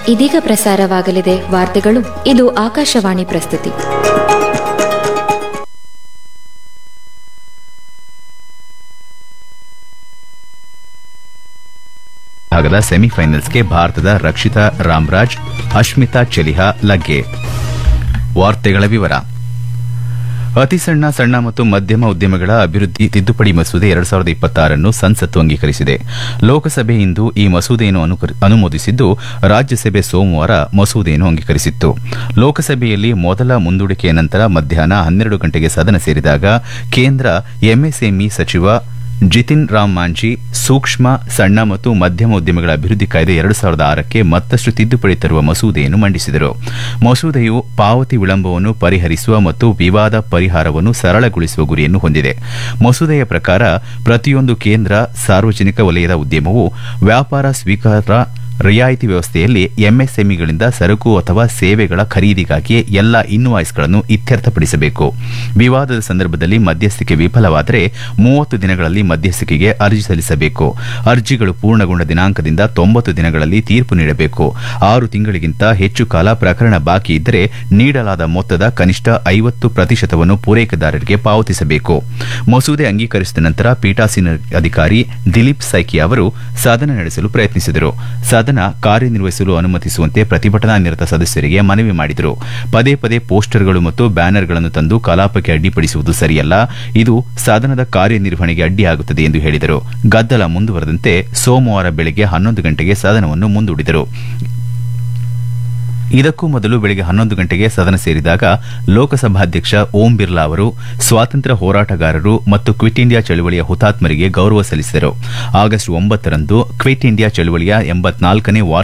ಇದೀಗ ಪ್ರಸಾರವಾಗಲಿದೆ ವಾರ್ತೆಗಳು ಇದು ಆಕಾಶವಾಣಿ ಪ್ರಸ್ತುತಿ ಭಾಗದ ಸೆಮಿಫೈನಲ್ಸ್ಗೆ ಭಾರತದ ರಕ್ಷಿತಾ ರಾಮ್ರಾಜ್ ಅಶ್ಮಿತಾ ಚೆಲಿಹಾ ಲಗ್ಗೆ ವಾರ್ತೆಗಳ ವಿವರ ಅತಿ ಸಣ್ಣ ಸಣ್ಣ ಮತ್ತು ಮಧ್ಯಮ ಉದ್ಯಮಗಳ ಅಭಿವೃದ್ಧಿ ತಿದ್ದುಪಡಿ ಮಸೂದೆ ಎರಡ್ ಸಾವಿರದ ಇಪ್ಪತ್ತಾರನ್ನು ಸಂಸತ್ತು ಅಂಗೀಕರಿಸಿದೆ ಲೋಕಸಭೆ ಇಂದು ಈ ಮಸೂದೆಯನ್ನು ಅನುಕರಿ- ಅನುಮೋದಿಸಿದ್ದು ರಾಜ್ಯಸಭೆ ಸೋಮವಾರ ಮಸೂದೆಯನ್ನು ಅಂಗೀಕರಿಸಿತ್ತು ಲೋಕಸಭೆಯಲ್ಲಿ ಮೊದಲ ಮುಂದೂಡಿಕೆಯ ನಂತರ ಮಧ್ಯಾಹ್ನ ಹನ್ನೆರಡು ಗಂಟೆಗೆ ಸದನ ಸೇರಿದಾಗ ಕೇಂದ್ರ ಎಂಎಸ್ಎಂಇ ಸಚಿವ ಜಿತಿನ್ ರಾಮ್ ಮಾಂಜಿ ಸೂಕ್ಷ್ಮ ಸಣ್ಣ ಮತ್ತು ಮಧ್ಯಮ ಉದ್ಯಮಗಳ ಅಭಿವೃದ್ಧಿ ಕಾಯ್ದೆ ಎರಡು ಸಾವಿರದ ಆರಕ್ಕೆ ಮತ್ತಷ್ಟು ತಿದ್ದುಪಡಿ ತರುವ ಮಸೂದೆಯನ್ನು ಮಂಡಿಸಿದರು ಮಸೂದೆಯು ಪಾವತಿ ವಿಳಂಬವನ್ನು ಪರಿಹರಿಸುವ ಮತ್ತು ವಿವಾದ ಪರಿಹಾರವನ್ನು ಸರಳಗೊಳಿಸುವ ಗುರಿಯನ್ನು ಹೊಂದಿದೆ ಮಸೂದೆಯ ಪ್ರಕಾರ ಪ್ರತಿಯೊಂದು ಕೇಂದ್ರ ಸಾರ್ವಜನಿಕ ವಲಯದ ಉದ್ಯಮವು ವ್ಯಾಪಾರ ಸ್ವೀಕಾರ ರಿಯಾಯಿತಿ ವ್ಯವಸ್ಥೆಯಲ್ಲಿ ಎಂಎಸ್ಎಂಇಗಳಿಂದ ಸರಕು ಅಥವಾ ಸೇವೆಗಳ ಖರೀದಿಗಾಗಿ ಎಲ್ಲ ಇನ್ವಾಯ್ಸ್ಗಳನ್ನು ಇತ್ಯರ್ಥಪಡಿಸಬೇಕು ವಿವಾದದ ಸಂದರ್ಭದಲ್ಲಿ ಮಧ್ಯಸ್ಥಿಕೆ ವಿಫಲವಾದರೆ ಮೂವತ್ತು ದಿನಗಳಲ್ಲಿ ಮಧ್ಯಸ್ಥಿಕೆಗೆ ಅರ್ಜಿ ಸಲ್ಲಿಸಬೇಕು ಅರ್ಜಿಗಳು ಪೂರ್ಣಗೊಂಡ ದಿನಾಂಕದಿಂದ ತೊಂಬತ್ತು ದಿನಗಳಲ್ಲಿ ತೀರ್ಪು ನೀಡಬೇಕು ಆರು ತಿಂಗಳಿಗಿಂತ ಹೆಚ್ಚು ಕಾಲ ಪ್ರಕರಣ ಬಾಕಿ ಇದ್ದರೆ ನೀಡಲಾದ ಮೊತ್ತದ ಕನಿಷ್ಠ ಐವತ್ತು ಪ್ರತಿಶತವನ್ನು ಪೂರೈಕೆದಾರರಿಗೆ ಪಾವತಿಸಬೇಕು ಮಸೂದೆ ಅಂಗೀಕರಿಸಿದ ನಂತರ ಪೀಠಾಸೀನ ಅಧಿಕಾರಿ ದಿಲೀಪ್ ಸೈಕಿ ಅವರು ಸದನ ನಡೆಸಲು ಪ್ರಯತ್ನಿಸಿದರು ಸದನ ಕಾರ್ಯನಿರ್ವಹಿಸಲು ಅನುಮತಿಸುವಂತೆ ಪ್ರತಿಭಟನಾ ನಿರತ ಸದಸ್ಯರಿಗೆ ಮನವಿ ಮಾಡಿದರು ಪದೇ ಪದೇ ಪೋಸ್ಟರ್ಗಳು ಮತ್ತು ಬ್ಯಾನರ್ಗಳನ್ನು ತಂದು ಕಲಾಪಕ್ಕೆ ಅಡ್ಡಿಪಡಿಸುವುದು ಸರಿಯಲ್ಲ ಇದು ಸದನದ ಕಾರ್ಯನಿರ್ವಹಣೆಗೆ ಅಡ್ಡಿಯಾಗುತ್ತದೆ ಎಂದು ಹೇಳಿದರು ಗದ್ದಲ ಮುಂದುವರೆದಂತೆ ಸೋಮವಾರ ಬೆಳಗ್ಗೆ ಹನ್ನೊಂದು ಗಂಟೆಗೆ ಸದನವನ್ನು ಮುಂದೂಡಿದರು ಇದಕ್ಕೂ ಮೊದಲು ಬೆಳಗ್ಗೆ ಹನ್ನೊಂದು ಗಂಟೆಗೆ ಸದನ ಸೇರಿದಾಗ ಲೋಕಸಭಾಧ್ಯಕ್ಷ ಓಂ ಬಿರ್ಲಾ ಅವರು ಸ್ವಾತಂತ್ರ್ಯ ಹೋರಾಟಗಾರರು ಮತ್ತು ಕ್ವಿಟ್ ಇಂಡಿಯಾ ಚಳವಳಿಯ ಹುತಾತ್ಮರಿಗೆ ಗೌರವ ಸಲ್ಲಿಸಿದರು ಆಗಸ್ಟ್ ಒಂಬತ್ತರಂದು ಕ್ವಿಟ್ ಇಂಡಿಯಾ ಚಳವಳಿಯ ಎಂಬತ್ನಾಲ್ಕನೇ